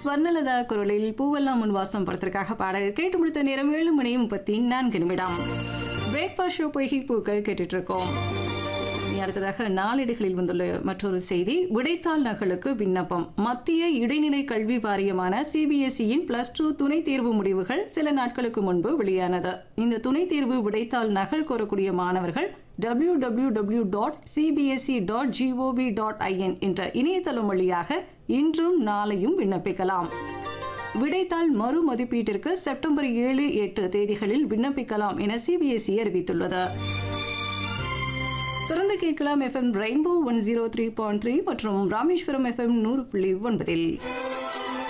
ஸ்வர்ணலதா குரலில் பூவெல்லாம் முன் வாசம் படத்திற்காக பாடல் கேட்டு முடித்த நேரம் ஏழு மணி முப்பத்தி நான்கு நிமிடம் பிரேக்ஃபாஸ்ட் ஷோ பொய்கை பூக்கள் கேட்டுட்டு இருக்கோம் இனி அடுத்ததாக நாளிடுகளில் வந்துள்ள மற்றொரு செய்தி விடைத்தாள் நகலுக்கு விண்ணப்பம் மத்திய இடைநிலை கல்வி வாரியமான சிபிஎஸ்இயின் பிளஸ் டூ துணைத் தேர்வு முடிவுகள் சில நாட்களுக்கு முன்பு வெளியானது இந்த துணைத் தேர்வு விடைத்தாள் நகல் கோரக்கூடிய மாணவர்கள் W W W dot CBSE dot gov dot I N என்ற இணையதளம் வழியாக இன்றும் நாளையும் விண்ணப்பிக்கலாம் விடைத்தாள் மறு மதிப்பீட்டிற்கு செப்டம்பர் ஏழு எட்டு தேதிகளில் விண்ணப்பிக்கலாம் என சிபிஎஸ்இ அறிவித்துள்ளது தொடர்ந்து கேட்கலாம் FM Rainbow one zero three point three மற்றும் ராமேஸ்வரம் எஃப்எம் நூறு புள்ளி ஒன்பதில்